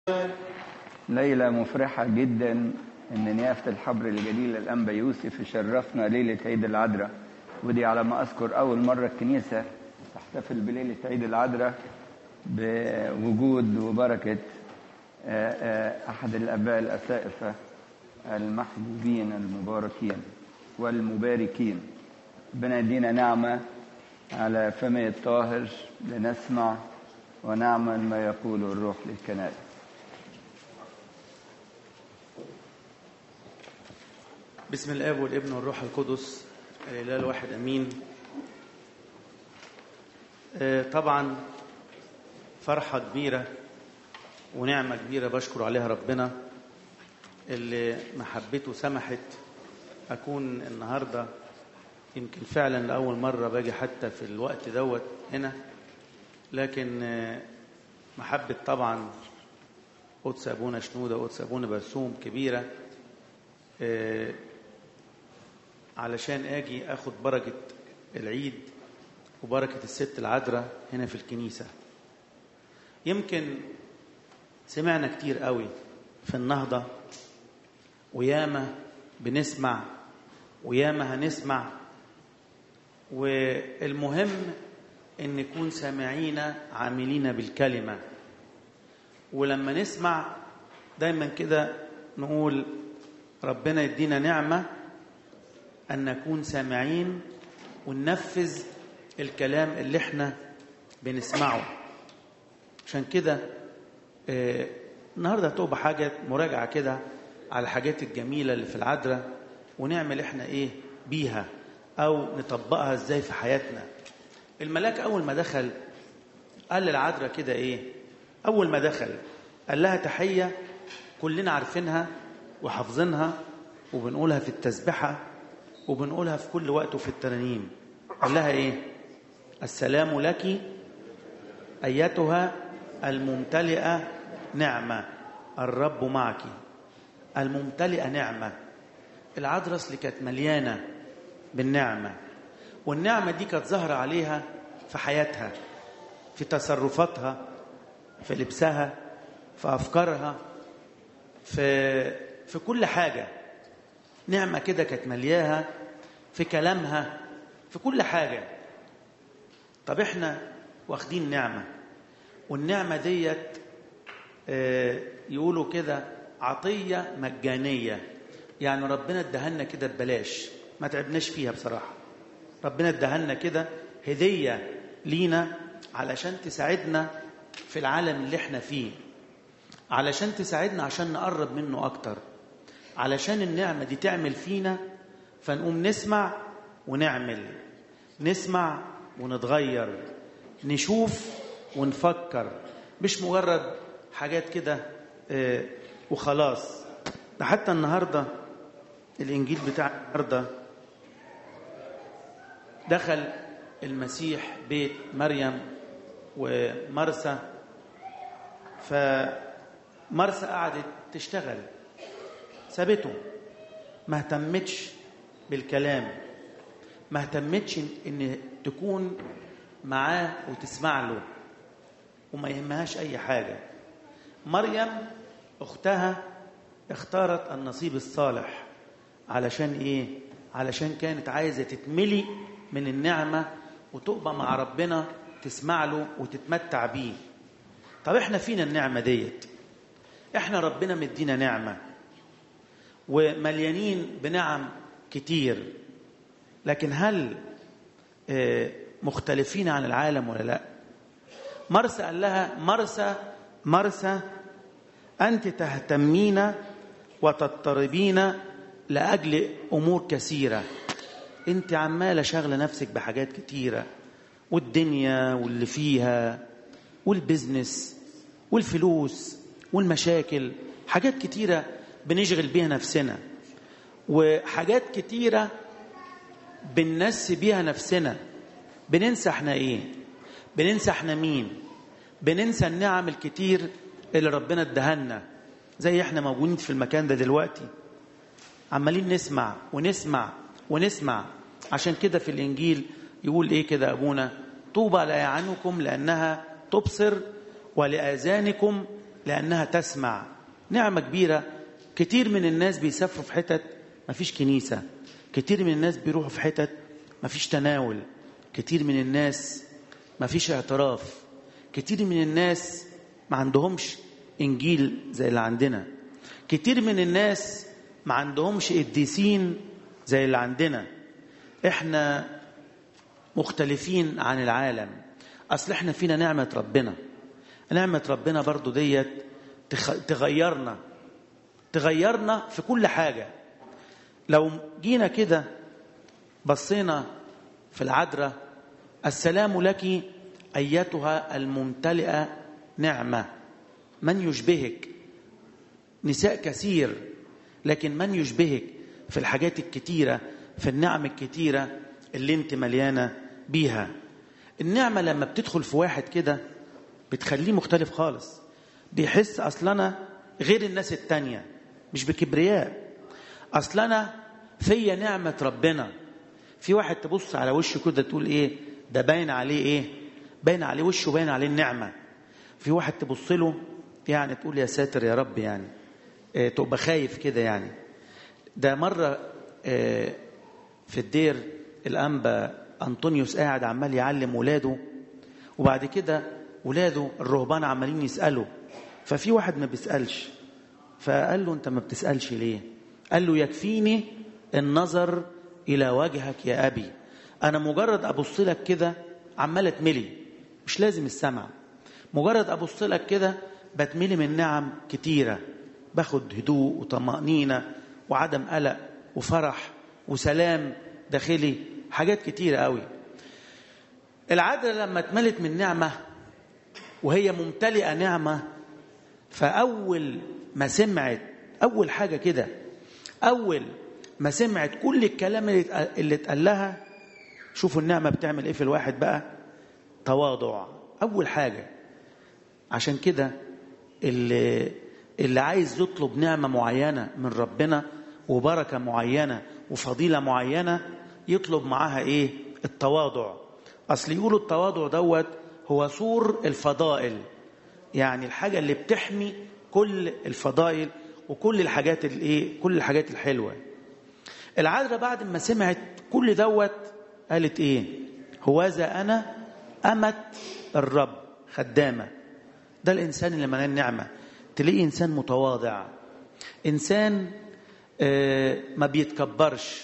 ليلة مفرحة جدا إن نيافة الحبر الجليل الأنبا يوسف يشرفنا ليلة عيد العذراء ودي على ما أذكر أول مرة الكنيسة تحتفل بليلة عيد العذراء بوجود وبركة أحد الآباء الأسائفة المحبوبين المباركين والمباركين ربنا يدينا نعمة على فمه الطاهر لنسمع ونعمل ما يقول الروح للكنائس بسم الاب والابن والروح القدس الاله الواحد امين آه، طبعا فرحه كبيره ونعمه كبيره بشكر عليها ربنا اللي محبته سمحت اكون النهارده يمكن فعلا لاول مره باجي حتى في الوقت دوت هنا لكن آه، محبه طبعا قدس ابونا شنوده قدس ابونا برسوم كبيره آه، علشان اجي اخد بركه العيد وبركه الست العذراء هنا في الكنيسه يمكن سمعنا كتير قوي في النهضه وياما بنسمع وياما هنسمع والمهم ان نكون سامعين عاملين بالكلمه ولما نسمع دايما كده نقول ربنا يدينا نعمه أن نكون سامعين وننفذ الكلام اللي احنا بنسمعه عشان كده آه النهارده هتبقى حاجة مراجعة كده على الحاجات الجميلة اللي في العذراء ونعمل احنا ايه بيها أو نطبقها ازاي في حياتنا الملاك أول ما دخل قال للعذراء كده ايه أول ما دخل قال لها تحية كلنا عارفينها وحافظينها وبنقولها في التسبحه وبنقولها في كل وقت وفي الترانيم قال لها ايه السلام لك ايتها الممتلئه نعمه الرب معك الممتلئه نعمه العذراء اللي كانت مليانه بالنعمه والنعمه دي كانت ظاهره عليها في حياتها في تصرفاتها في لبسها في افكارها في في كل حاجه نعمة كده كانت ملياها في كلامها في كل حاجة طب احنا واخدين نعمة والنعمة ديت اه يقولوا كده عطية مجانية يعني ربنا ادهلنا كده ببلاش ما تعبناش فيها بصراحة ربنا ادهلنا كده هدية لينا علشان تساعدنا في العالم اللي احنا فيه علشان تساعدنا عشان نقرب منه أكتر علشان النعمة دي تعمل فينا فنقوم نسمع ونعمل نسمع ونتغير نشوف ونفكر مش مجرد حاجات كده اه وخلاص ده حتى النهاردة الإنجيل بتاع النهاردة دخل المسيح بيت مريم ومرسى فمرسى قعدت تشتغل سابته ما اهتمتش بالكلام ما اهتمتش ان تكون معاه وتسمع له وما يهمهاش اي حاجه مريم اختها اختارت النصيب الصالح علشان ايه علشان كانت عايزه تتملي من النعمه وتبقى مع ربنا تسمع له وتتمتع بيه طب احنا فينا النعمه ديت احنا ربنا مدينا نعمه ومليانين بنعم كتير لكن هل مختلفين عن العالم ولا لا مرسى قال لها مرسى مرسى أنت تهتمين وتضطربين لأجل أمور كثيرة أنت عمالة شغلة نفسك بحاجات كتيرة والدنيا واللي فيها والبزنس والفلوس والمشاكل حاجات كتيره بنشغل بيها نفسنا وحاجات كتيرة بننسي بيها نفسنا بننسى احنا ايه بننسى احنا مين بننسى النعم الكتير اللي ربنا ادهلنا زي احنا موجودين في المكان ده دلوقتي عمالين نسمع ونسمع ونسمع عشان كده في الانجيل يقول ايه كده ابونا طوبى لاعينكم لانها تبصر ولاذانكم لأنها تسمع نعمة كبيرة كتير من الناس بيسافروا في حتت مفيش كنيسة كتير من الناس بيروحوا في حتت مفيش تناول كتير من الناس مفيش اعتراف كتير من الناس ما عندهمش إنجيل زي اللي عندنا كتير من الناس ما عندهمش قديسين زي اللي عندنا احنا مختلفين عن العالم اصل احنا فينا نعمة ربنا نعمة ربنا برضو ديت تغيرنا تغيرنا في كل حاجة لو جينا كده بصينا في العذراء السلام لك أيتها الممتلئة نعمة من يشبهك نساء كثير لكن من يشبهك في الحاجات الكتيرة في النعم الكتيرة اللي انت مليانة بيها النعمة لما بتدخل في واحد كده بتخليه مختلف خالص بيحس أصلنا غير الناس التانية مش بكبرياء أصلنا فيا نعمة ربنا في واحد تبص على وشه كده تقول ايه ده باين عليه ايه باين عليه وشه باين عليه النعمة في واحد تبص له يعني تقول يا ساتر يا رب يعني اه تبقى خايف كده يعني ده مرة اه في الدير الأنبا أنطونيوس قاعد عمال يعلم ولاده وبعد كده ولاده الرهبان عمالين يسألوا ففي واحد ما بيسألش فقال له أنت ما بتسألش ليه قال له يكفيني النظر إلى وجهك يا أبي أنا مجرد أبص لك كده عمال أتملي مش لازم السمع مجرد أبص لك كده بتملي من نعم كتيرة باخد هدوء وطمأنينة وعدم قلق وفرح وسلام داخلي حاجات كتيرة قوي العذراء لما اتملت من نعمة وهي ممتلئة نعمة فأول ما سمعت أول حاجة كده أول ما سمعت كل الكلام اللي اتقال لها شوفوا النعمة بتعمل ايه في الواحد بقى تواضع أول حاجة عشان كده اللي, اللي عايز يطلب نعمة معينة من ربنا وبركة معينة وفضيلة معينة يطلب معاها ايه التواضع اصل يقولوا التواضع دوت هو سور الفضائل يعني الحاجة اللي بتحمي كل الفضائل وكل الحاجات الايه كل الحاجات الحلوة العذراء بعد ما سمعت كل دوت قالت ايه هوذا انا امت الرب خدامة ده الانسان اللي مليان نعمة تلاقيه انسان متواضع انسان آه ما بيتكبرش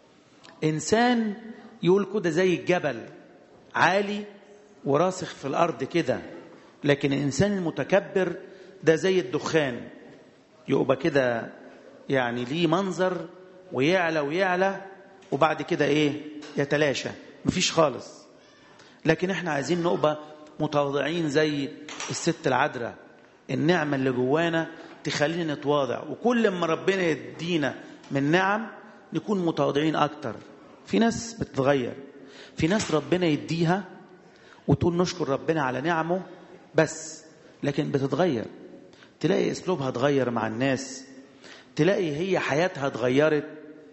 انسان يقول كده زي الجبل عالي وراسخ في الارض كده لكن الانسان المتكبر ده زي الدخان يبقى كده يعني ليه منظر ويعلى ويعلى وبعد كده ايه يتلاشى مفيش خالص لكن احنا عايزين نبقى متواضعين زي الست العذراء النعمه اللي جوانا تخلينا نتواضع وكل ما ربنا يدينا من نعم نكون متواضعين اكتر في ناس بتتغير في ناس ربنا يديها وتقول نشكر ربنا على نعمه بس لكن بتتغير تلاقي اسلوبها اتغير مع الناس تلاقي هي حياتها اتغيرت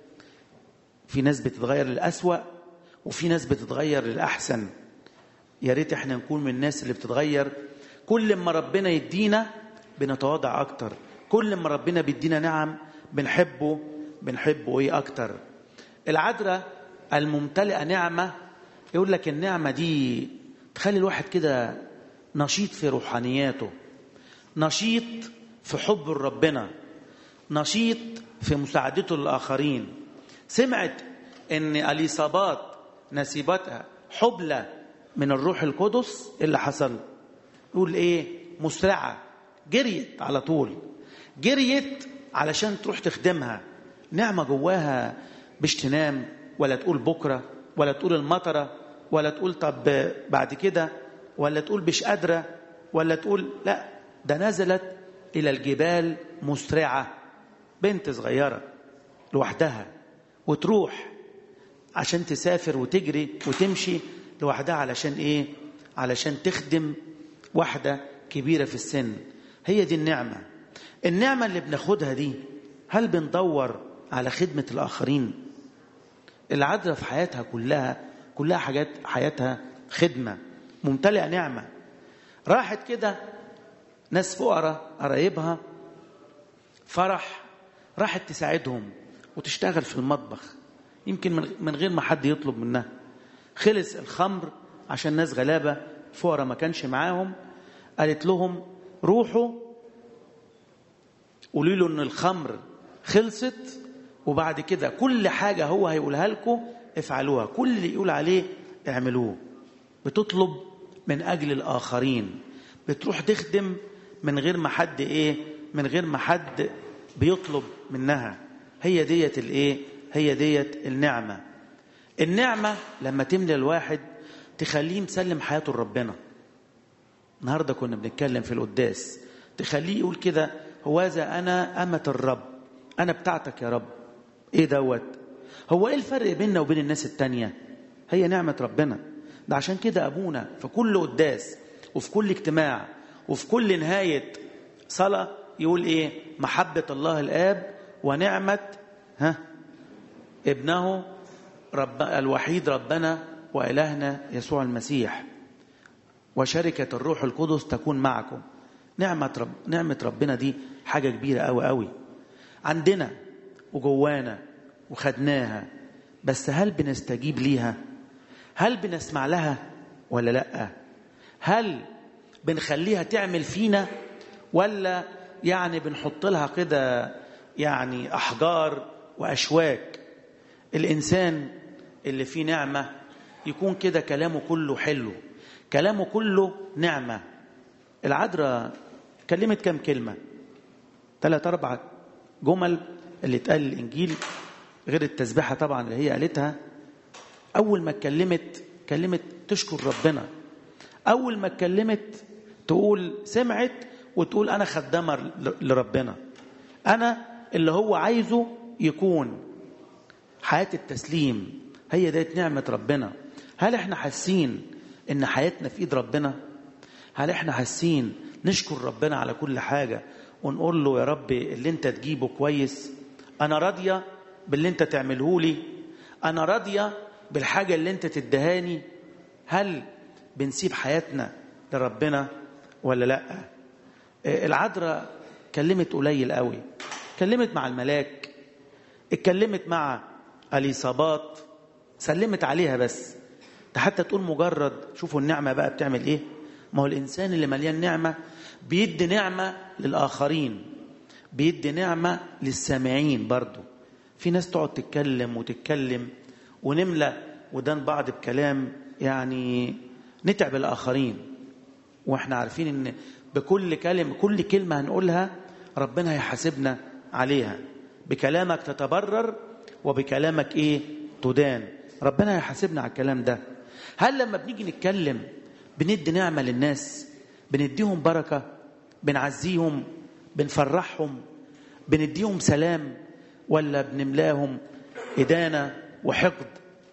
في ناس بتتغير للأسوأ وفي ناس بتتغير للأحسن يا ريت احنا نكون من الناس اللي بتتغير كل ما ربنا يدينا بنتواضع اكتر كل ما ربنا بيدينا نعم بنحبه بنحبه ايه اكتر العذراء الممتلئه نعمه يقول لك النعمه دي تخلي الواحد كده نشيط في روحانياته نشيط في حب ربنا نشيط في مساعدته للاخرين سمعت ان اليصابات نسيبتها حبلى من الروح القدس اللي حصل يقول ايه مسرعه جريت على طول جريت علشان تروح تخدمها نعمه جواها مش تنام ولا تقول بكره ولا تقول المطره ولا تقول طب بعد كده ولا تقول مش قادره ولا تقول لا ده نزلت الى الجبال مسرعه بنت صغيره لوحدها وتروح عشان تسافر وتجري وتمشي لوحدها علشان ايه علشان تخدم واحده كبيره في السن هي دي النعمه النعمه اللي بناخدها دي هل بندور على خدمه الاخرين العذراء في حياتها كلها كلها حاجات حياتها خدمه ممتلئه نعمه راحت كده ناس فقراء قرايبها فرح راحت تساعدهم وتشتغل في المطبخ يمكن من غير ما حد يطلب منها خلص الخمر عشان ناس غلابة فقراء ما كانش معاهم قالت لهم روحوا قولوا له ان الخمر خلصت وبعد كده كل حاجة هو هيقولها لكم افعلوها كل اللي يقول عليه اعملوه بتطلب من أجل الآخرين بتروح تخدم من غير ما حد إيه من غير ما حد بيطلب منها هي ديت الإيه هي ديت النعمة النعمة لما تملي الواحد تخليه مسلم حياته لربنا النهارده كنا بنتكلم في القداس تخليه يقول كده هوذا أنا أمة الرب أنا بتاعتك يا رب إيه دوت هو إيه الفرق بيننا وبين الناس التانية هي نعمة ربنا ده عشان كده أبونا في كل قداس وفي كل اجتماع وفي كل نهاية صلاة يقول إيه محبة الله الآب ونعمة ها ابنه رب الوحيد ربنا وإلهنا يسوع المسيح وشركة الروح القدس تكون معكم نعمة رب نعمة ربنا دي حاجة كبيرة قوي قوي عندنا وجوانا وخدناها بس هل بنستجيب ليها هل بنسمع لها ولا لا هل بنخليها تعمل فينا ولا يعني بنحط لها كده يعني احجار واشواك الانسان اللي فيه نعمه يكون كده كلامه كله حلو كلامه كله نعمه العذراء كلمت كم كلمه ثلاث اربع جمل اللي اتقال الانجيل غير التسبيحه طبعا اللي هي قالتها اول ما اتكلمت كلمت تشكر ربنا اول ما اتكلمت تقول سمعت وتقول انا خدامه لربنا انا اللي هو عايزه يكون حياه التسليم هي ديت نعمه ربنا هل احنا حاسين ان حياتنا في ايد ربنا هل احنا حاسين نشكر ربنا على كل حاجه ونقول له يا رب اللي انت تجيبه كويس انا راضيه باللي انت تعمله لي انا راضيه بالحاجه اللي انت تدهاني هل بنسيب حياتنا لربنا ولا لا العذراء كلمت قليل قوي كلمت مع الملاك اتكلمت مع اليصابات سلمت عليها بس ده حتى تقول مجرد شوفوا النعمه بقى بتعمل ايه ما هو الانسان اللي مليان نعمه بيدي نعمه للاخرين بيدي نعمه للسامعين برضه في ناس تقعد تتكلم وتتكلم ونملى ودان بعض بكلام يعني نتعب الاخرين واحنا عارفين ان بكل كلمه كل كلمه هنقولها ربنا هيحاسبنا عليها بكلامك تتبرر وبكلامك ايه تدان ربنا هيحاسبنا على الكلام ده هل لما بنيجي نتكلم بندي نعمه للناس بنديهم بركه بنعزيهم بنفرحهم بنديهم سلام ولا بنملاهم إدانة وحقد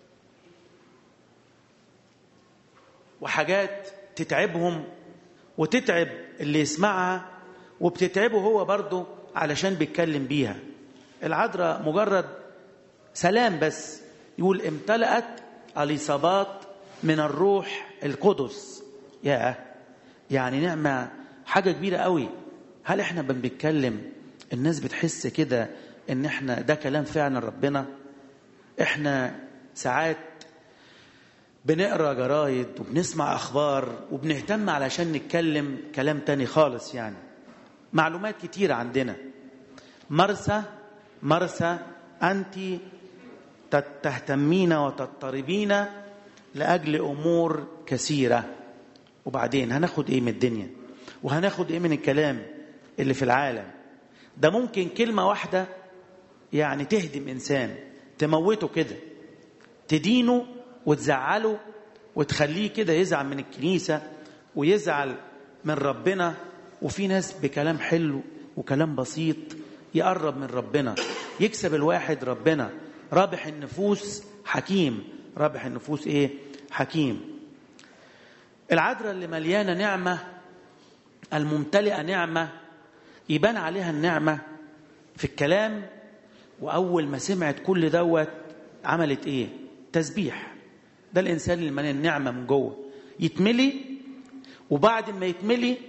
وحاجات تتعبهم وتتعب اللي يسمعها وبتتعبه هو برضه علشان بيتكلم بيها العذراء مجرد سلام بس يقول امتلأت اليصابات من الروح القدس يا يعني نعمة حاجة كبيرة قوي هل احنا بنتكلم الناس بتحس كده ان احنا ده كلام فعلا ربنا احنا ساعات بنقرا جرايد وبنسمع اخبار وبنهتم علشان نتكلم كلام تاني خالص يعني معلومات كتيرة عندنا مرسى مرسى أنت تهتمين وتضطربين لأجل أمور كثيرة وبعدين هناخد إيه من الدنيا وهناخد إيه من الكلام اللي في العالم ده ممكن كلمة واحدة يعني تهدم إنسان تموته كده تدينه وتزعله وتخليه كده يزعل من الكنيسة ويزعل من ربنا وفي ناس بكلام حلو وكلام بسيط يقرب من ربنا يكسب الواحد ربنا رابح النفوس حكيم رابح النفوس ايه حكيم العذراء اللي مليانه نعمه الممتلئه نعمه يبان عليها النعمه في الكلام واول ما سمعت كل دوت عملت ايه تسبيح ده الانسان اللي مليان نعمه من جوه يتملي وبعد ما يتملي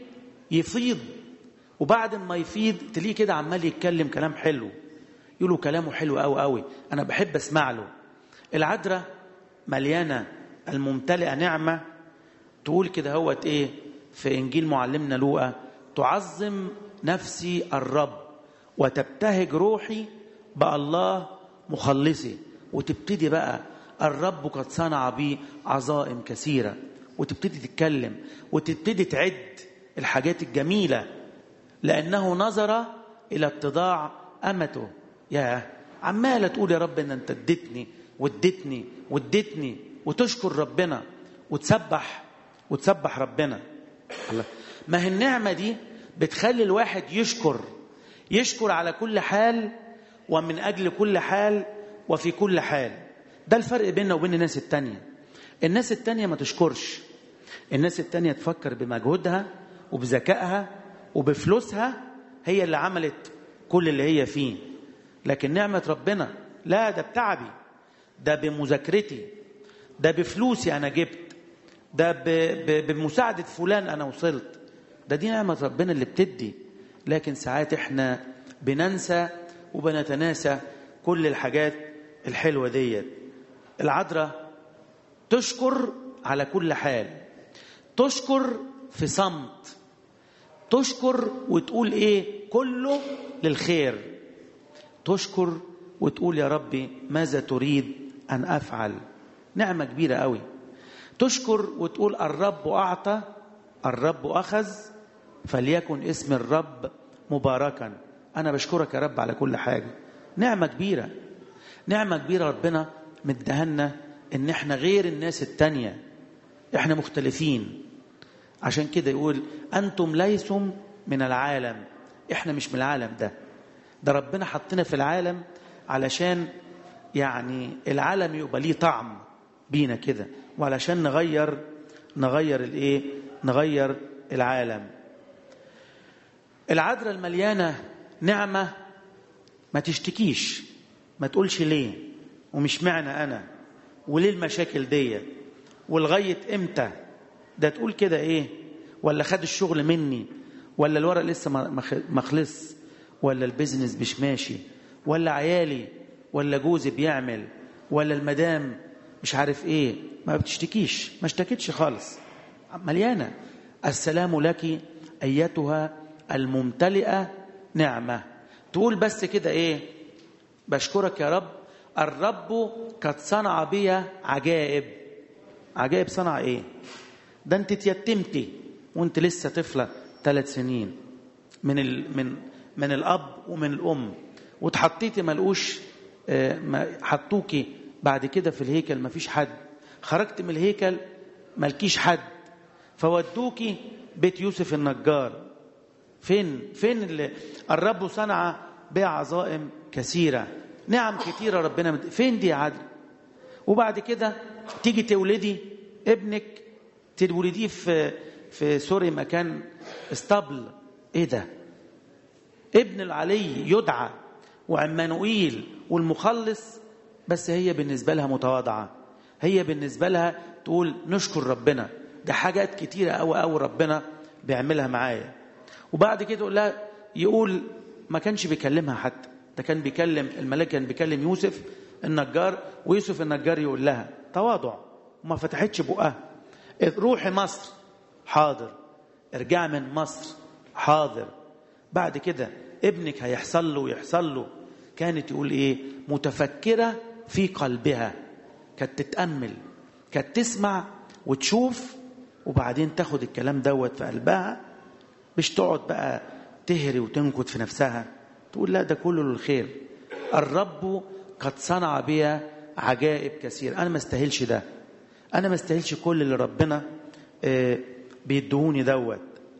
يفيض وبعد ما يفيض تلاقيه كده عمال يتكلم كلام حلو يقولوا كلامه حلو قوي قوي انا بحب اسمع له العذراء مليانه الممتلئه نعمه تقول كده هوت ايه في انجيل معلمنا لوقا تعظم نفسي الرب وتبتهج روحي بالله مخلصي وتبتدي بقى الرب قد صنع بي عظائم كثيره وتبتدي تتكلم وتبتدي تعد الحاجات الجميله لانه نظر الى اتضاع امته يا عماله تقول يا رب ان انت اديتني واديتني واديتني وتشكر ربنا وتسبح وتسبح ربنا الله ما هي النعمه دي بتخلي الواحد يشكر يشكر على كل حال ومن اجل كل حال وفي كل حال ده الفرق بيننا وبين الناس التانية الناس التانية ما تشكرش الناس التانية تفكر بمجهودها وبذكائها وبفلوسها هي اللي عملت كل اللي هي فيه لكن نعمة ربنا لا ده بتعبي ده بمذاكرتي ده بفلوسي أنا جبت ده ب... ب... بمساعدة فلان أنا وصلت ده دي نعمة ربنا اللي بتدي لكن ساعات احنا بننسى وبنتناسى كل الحاجات الحلوة ديت العذراء تشكر على كل حال تشكر في صمت تشكر وتقول ايه كله للخير تشكر وتقول يا ربي ماذا تريد ان افعل نعمه كبيره قوي تشكر وتقول الرب اعطى الرب اخذ فليكن اسم الرب مباركا انا بشكرك يا رب على كل حاجه نعمه كبيره نعمه كبيره ربنا مدهنا ان احنا غير الناس التانيه احنا مختلفين عشان كده يقول انتم ليسم من العالم احنا مش من العالم ده ده ربنا حطنا في العالم علشان يعني العالم يبقى ليه طعم بينا كده وعلشان نغير نغير الايه نغير العالم العذراء المليانه نعمه ما تشتكيش ما تقولش ليه ومش معنى انا وليه المشاكل دي ولغايه امتى ده تقول كده ايه ولا خد الشغل مني ولا الورق لسه ما خلص ولا البيزنس مش ماشي ولا عيالي ولا جوزي بيعمل ولا المدام مش عارف ايه ما بتشتكيش ما اشتكتش خالص مليانه السلام لك ايتها الممتلئه نعمه تقول بس كده ايه بشكرك يا رب الرب قد صنع بي عجائب عجائب صنع ايه ده انت اتيتمتي وانت لسه طفله ثلاث سنين من ال من من الاب ومن الام واتحطيتي ملقوش حطوكي بعد كده في الهيكل ما فيش حد خرجت من الهيكل مالكيش حد فودوكي بيت يوسف النجار فين فين اللي الرب صنع بها عظائم كثيره نعم كثيره ربنا مد... فين دي يا عدل وبعد كده تيجي تولدي ابنك تولديه في في سوري مكان اسطبل ايه ده ابن العلي يدعى وعمانوئيل والمخلص بس هي بالنسبه لها متواضعه هي بالنسبه لها تقول نشكر ربنا ده حاجات كتيره قوي قوي ربنا بيعملها معايا وبعد كده يقول لها يقول ما كانش بيكلمها حتى ده كان بيكلم الملاك كان بيكلم يوسف النجار ويوسف النجار يقول لها تواضع وما فتحتش بقها روحي مصر حاضر ارجع من مصر حاضر بعد كده ابنك هيحصل له ويحصل له كانت تقول ايه متفكرة في قلبها كانت تتأمل كانت تسمع وتشوف وبعدين تاخد الكلام دوت في قلبها مش تقعد بقى تهري وتنكت في نفسها تقول لا ده كله للخير الرب قد صنع بي عجائب كثير انا ما استاهلش ده انا ما استاهلش كل اللي ربنا بيدهوني دوت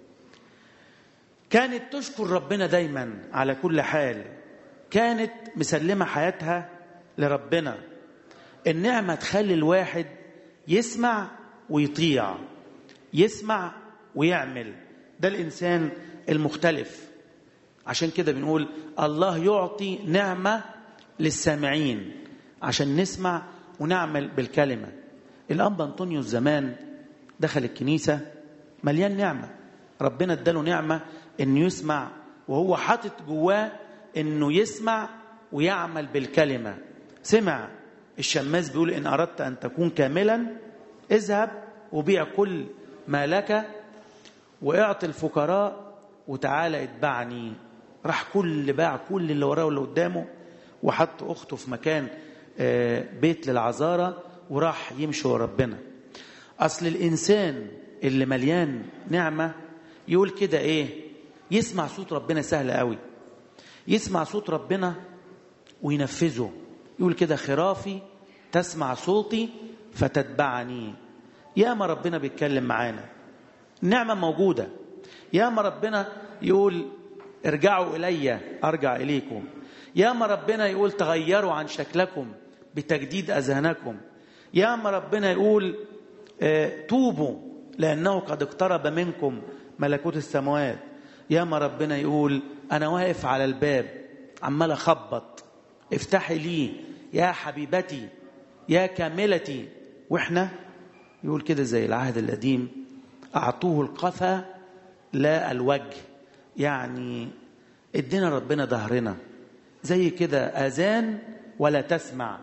كانت تشكر ربنا دايما على كل حال كانت مسلمة حياتها لربنا النعمة تخلي الواحد يسمع ويطيع يسمع ويعمل ده الإنسان المختلف عشان كده بنقول الله يعطي نعمة للسامعين عشان نسمع ونعمل بالكلمة الأنبا أنطونيوس زمان دخل الكنيسة مليان نعمة ربنا اداله نعمة انه يسمع وهو حاطط جواه انه يسمع ويعمل بالكلمة سمع الشماس بيقول ان اردت ان تكون كاملا اذهب وبيع كل ما لك واعطي الفقراء وتعالى اتبعني راح كل باع كل اللي وراه واللي قدامه وحط اخته في مكان بيت للعذارى وراح يمشي ورا ربنا اصل الانسان اللي مليان نعمه يقول كده ايه يسمع صوت ربنا سهل قوي يسمع صوت ربنا وينفذه يقول كده خرافي تسمع صوتي فتتبعني يا ما ربنا بيتكلم معانا النعمه موجوده يا ما ربنا يقول ارجعوا الي ارجع اليكم يا ما ربنا يقول تغيروا عن شكلكم بتجديد اذهانكم يا ما ربنا يقول اه توبوا لانه قد اقترب منكم ملكوت السماوات يا ما ربنا يقول انا واقف على الباب عمال اخبط افتحي لي يا حبيبتي يا كاملتي واحنا يقول كده زي العهد القديم اعطوه القفا لا الوجه يعني ادينا ربنا ظهرنا زي كده اذان ولا تسمع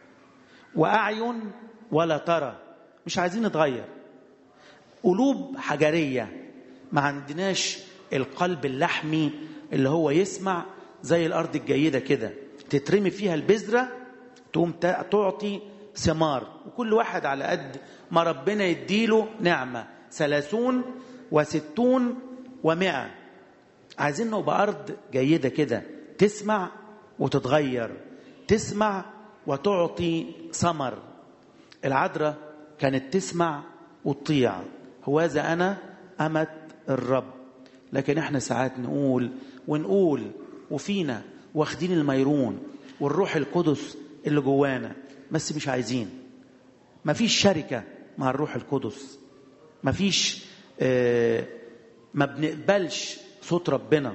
واعين ولا ترى مش عايزين نتغير قلوب حجريه ما عندناش القلب اللحمي اللي هو يسمع زي الارض الجيده كده تترمي فيها البذره تقوم تعطي ثمار وكل واحد على قد ما ربنا يديله نعمه ثلاثون وستون ومائة عايزين نبقى أرض جيدة كده تسمع وتتغير تسمع وتعطي ثمر العذراء كانت تسمع وتطيع هوذا أنا أمت الرب لكن احنا ساعات نقول ونقول وفينا واخدين الميرون والروح القدس اللي جوانا بس مش عايزين مفيش شركة مع الروح القدس مفيش آه ما بنقبلش صوت ربنا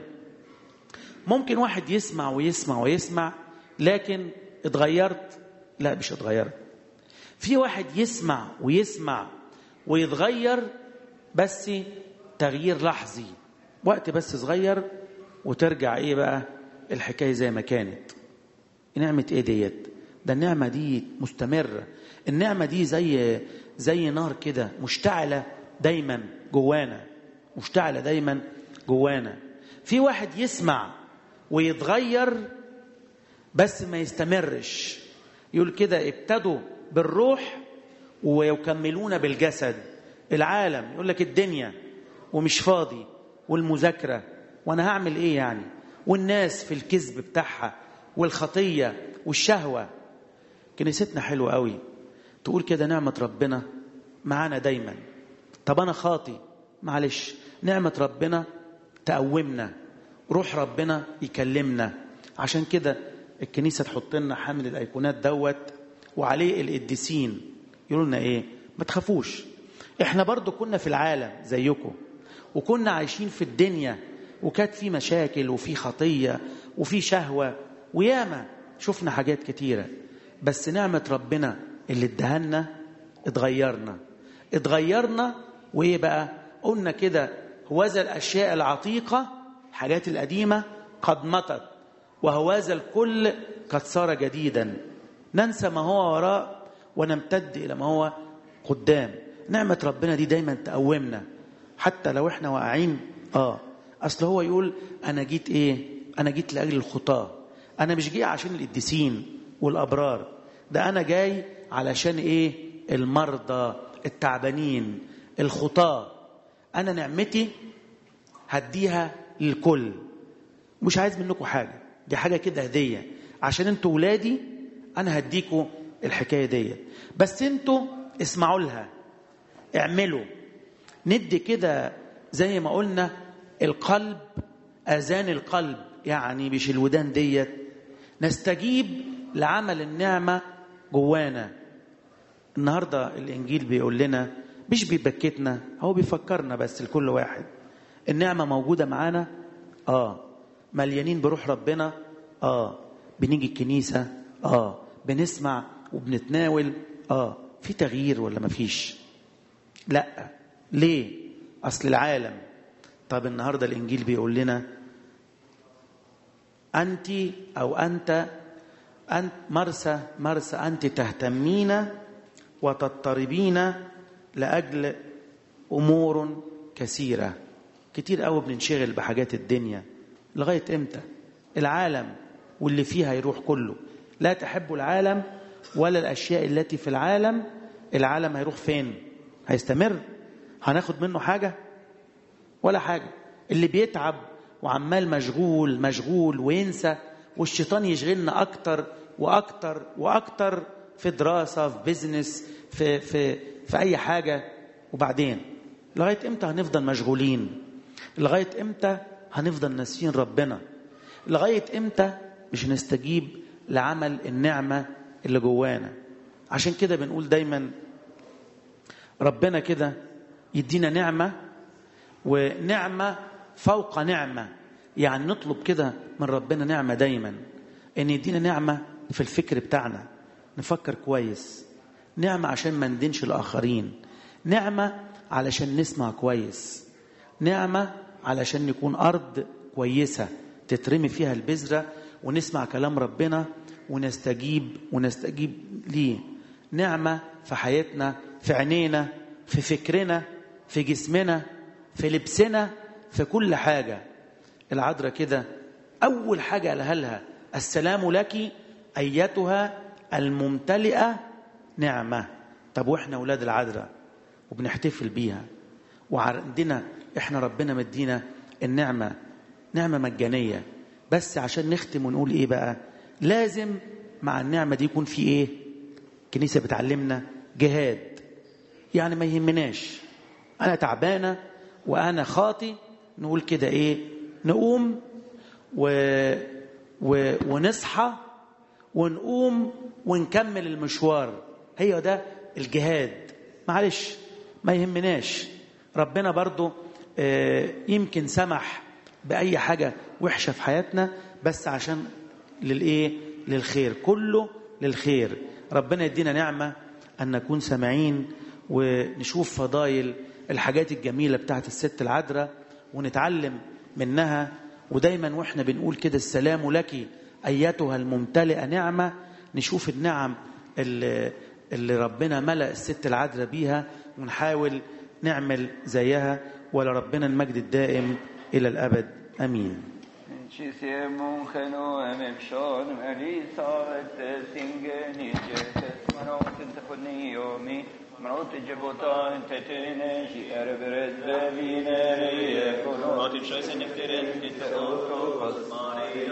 ممكن واحد يسمع ويسمع ويسمع لكن اتغيرت لا مش اتغيرت في واحد يسمع ويسمع ويتغير بس تغيير لحظي وقت بس صغير وترجع ايه بقى الحكايه زي ما كانت نعمه ايه ديت ده النعمه دي مستمره النعمه دي زي زي نار كده مشتعله دايما جوانا مشتعله دايما جوانا في واحد يسمع ويتغير بس ما يستمرش يقول كده ابتدوا بالروح ويكملون بالجسد العالم يقول لك الدنيا ومش فاضي والمذاكرة وأنا هعمل إيه يعني والناس في الكذب بتاعها والخطية والشهوة كنيستنا حلوة قوي تقول كده نعمة ربنا معانا دايما طب أنا خاطي معلش نعمة ربنا تقومنا روح ربنا يكلمنا عشان كده الكنيسة تحط لنا حامل الأيقونات دوت وعليه القديسين يقولوا لنا إيه ما تخافوش إحنا برضو كنا في العالم زيكم وكنا عايشين في الدنيا وكانت في مشاكل وفي خطية وفي شهوة وياما شفنا حاجات كتيرة بس نعمة ربنا اللي ادهنا اتغيرنا اتغيرنا وايه بقى قلنا كده هوذا الاشياء العتيقه الحاجات القديمه قد مضت وهوذا الكل قد صار جديدا ننسى ما هو وراء ونمتد الى ما هو قدام نعمه ربنا دي دايما تقومنا حتى لو احنا واقعين اه اصل هو يقول انا جيت ايه انا جيت لاجل الخطاه انا مش جاي عشان القديسين والابرار ده انا جاي علشان ايه المرضى التعبانين الخطاه انا نعمتي هديها للكل مش عايز منكم حاجه دي حاجه كده هديه عشان انتوا ولادي انا هديكوا الحكايه ديت بس انتوا اسمعوا لها اعملوا ندي كده زي ما قلنا القلب اذان القلب يعني مش الودان ديت نستجيب لعمل النعمه جوانا النهارده الانجيل بيقول لنا مش بيبكتنا هو بيفكرنا بس لكل واحد النعمه موجوده معانا اه مليانين بروح ربنا اه بنيجي الكنيسه اه بنسمع وبنتناول اه في تغيير ولا مفيش لا ليه اصل العالم طب النهاردة الإنجيل بيقول لنا أنت أو أنت أنت مرسى مرسى أنت تهتمين وتضطربين لأجل أمور كثيرة كتير قوي بننشغل بحاجات الدنيا لغاية إمتى العالم واللي فيها يروح كله لا تحب العالم ولا الأشياء التي في العالم العالم هيروح فين هيستمر هناخد منه حاجة ولا حاجة اللي بيتعب وعمال مشغول مشغول وينسى والشيطان يشغلنا أكتر وأكتر وأكتر في دراسة في بيزنس في, في, في أي حاجة وبعدين لغاية إمتى هنفضل مشغولين لغاية إمتى هنفضل ناسيين ربنا لغاية إمتى مش هنستجيب لعمل النعمة اللي جوانا عشان كده بنقول دايما ربنا كده يدينا نعمة ونعمة فوق نعمة يعني نطلب كده من ربنا نعمة دايما ان يدينا نعمة في الفكر بتاعنا نفكر كويس نعمة عشان ما ندينش الآخرين نعمة علشان نسمع كويس نعمة علشان نكون أرض كويسة تترمي فيها البذرة ونسمع كلام ربنا ونستجيب ونستجيب ليه نعمة في حياتنا في عينينا في فكرنا في جسمنا في لبسنا في كل حاجة العذراء كده أول حاجة قالها لها السلام لك أيتها الممتلئة نعمة طب وإحنا أولاد العذراء وبنحتفل بيها وعندنا إحنا ربنا مدينا النعمة نعمة مجانية بس عشان نختم ونقول إيه بقى لازم مع النعمة دي يكون في إيه الكنيسة بتعلمنا جهاد يعني ما يهمناش أنا تعبانة وأنا خاطي نقول كده إيه نقوم و... و... ونصحى ونقوم ونكمل المشوار هي ده الجهاد معلش ما يهمناش ربنا برضو آه يمكن سمح بأي حاجة وحشة في حياتنا بس عشان للإيه للخير كله للخير ربنا يدينا نعمة أن نكون سامعين ونشوف فضايل الحاجات الجميلة بتاعت الست العذراء ونتعلم منها ودايما واحنا بنقول كده السلام لك أيتها الممتلئة نعمة نشوف النعم اللي, اللي ربنا ملأ الست العذراء بيها ونحاول نعمل زيها ولربنا المجد الدائم إلى الأبد أمين Ci siamo خنو ممشون مريسات سنجني جهت منوت تخني يومي منوت جبوتا انت تنجي اربرز بابين ريكونو Gott im Scheiße nicht gerecht, nicht تأوكو قصماني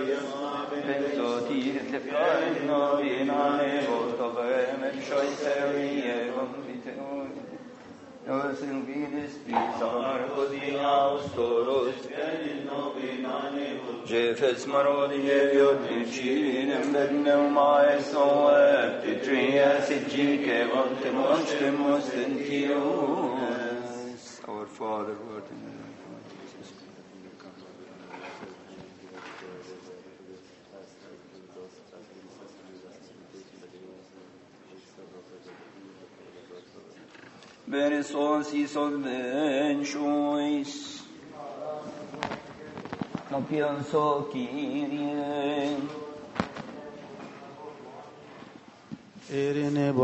بنسوتي تلقائن نوبيناني بوطب ممشوي سوية ومبتنون Nosen vides pisar così austoros Jefes marodi evio dicinem bednem maes oep Titria sigike vante monstremus tentios Our Father, who art in heaven, Beresos y son benchois. No pienso Kyrie. إرن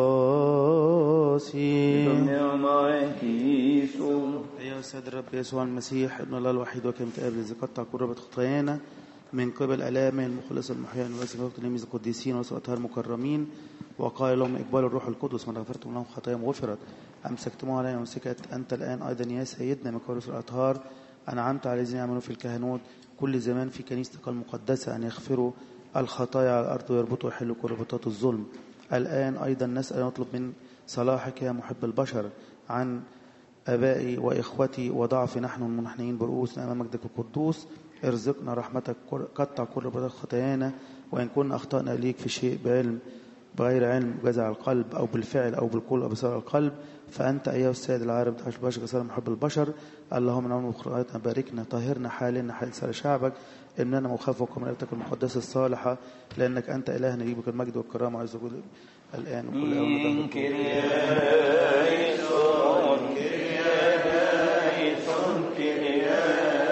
باسي Pneumatisu. يا سيد الرب يسوع المسيح ابن الله الوحيد وكلمة آب الذي قطع كربة خطايانا من قبل آلامه المخلص المحيي والواسع وقت تلاميذ القديسين وسؤالها المكرمين وقال لهم إقبال الروح القدس من غفرتم لهم خطاياهم غفرت أمسكتموها علينا ومسكت أنت الآن أيضا يا سيدنا من قول الأطهار أنعمت على الذين يعملون في الكهنوت كل زمان في كنيستك المقدسة أن يغفروا الخطايا على الأرض ويربطوا ويحلوا كل ربطات الظلم الآن أيضا نسأل نطلب من صلاحك يا محب البشر عن أبائي وإخوتي وضعف نحن المنحنين برؤوسنا أمام مجدك القدوس ارزقنا رحمتك قطع كل ربطات خطايانا وإن كنا أخطأنا إليك في شيء بعلم بغير علم جزع القلب أو بالفعل أو بالقول أو بصار القلب فأنت أيها السيد العارف دعش باشا صار محب البشر اللهم نعم وخرائتنا باركنا طهرنا حالنا حال سال شعبك إننا مخافك من أبتك المقدسة الصالحة لأنك أنت إلهنا يجيبك المجد والكرامة عز وجل الآن وكل يوم In Kyrie eleison, Kyrie eleison, Kyrie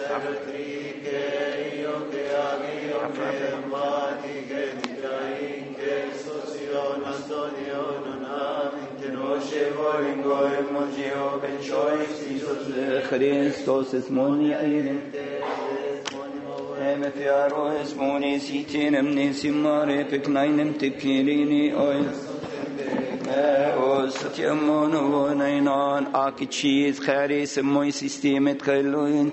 Christos es moni eirin. Emet yaro es moni sitinem nesimare peknainem tepirini ois. Os tiamono vonainan akichis charis moi systemet kailuin.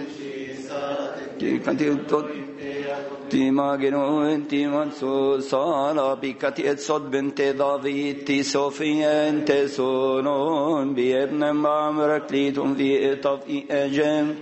Kantil tot Tima genoen timan so sala bikati et sod bente David ti Sofien te sonon bi ebnem amraklitum vi etav i ejem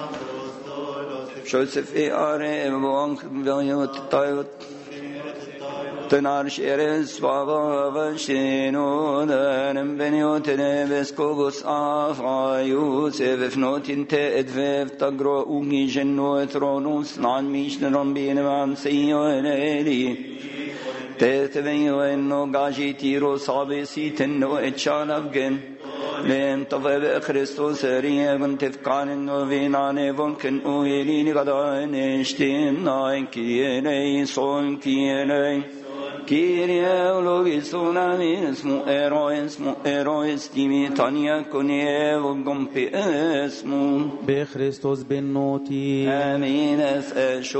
Joseph e are vank vayot tayot Tănar și eres vava vanșino dănem veniot neves cogos afa Iosef fnotin te edvev tagro ungi genno tronus nan mishneron bine man seio eneli Te te venio enno gaji tiro sabe si tenno echanavgen Lem tave Christus riegen tefkanen no vinane vonken o elini gadane stim nain kienei son kienei Kyrie logison amis mu eroes mu eroes timi tania konie vogompi esmu بخريستوس بالنوتي امين اس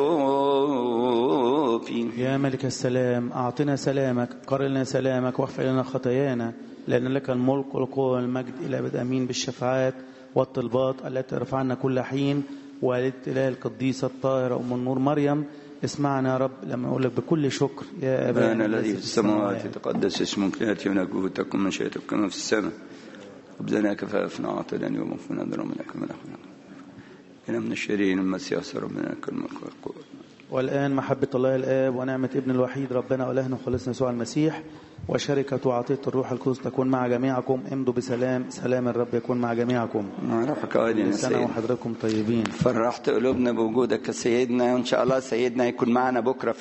اشوفي يا ملك السلام أعطنا سلامك قرلنا سلامك واغفر لنا خطايانا لأن لك الملك والقوة والمجد إلى أبد أمين بالشفاعات والطلبات التي رفعنا كل حين والدة القديسة الطاهرة أم النور مريم اسمعنا يا رب لما أقول لك بكل شكر يا أبانا أبانا الذي في السماوات يتقدس اسمك يأتي ملكوتك تكن مشيئتك كما في السماء خبزنا كفافنا أعطنا اليوم وفنا ذنوبنا كما نحن إنا من الشرير المسيح ربنا لك الملك والقوة والآن محبة الله الآب ونعمة ابن الوحيد ربنا وإلهنا وخلصنا يسوع المسيح وشركة وعطية الروح القدس تكون مع جميعكم امضوا بسلام سلام الرب يكون مع جميعكم نعرفك عادي يا كل سنة سيدي وحضراتكم طيبين فرحت قلوبنا بوجودك يا سيدنا وإن شاء الله سيدنا يكون معنا بكرة في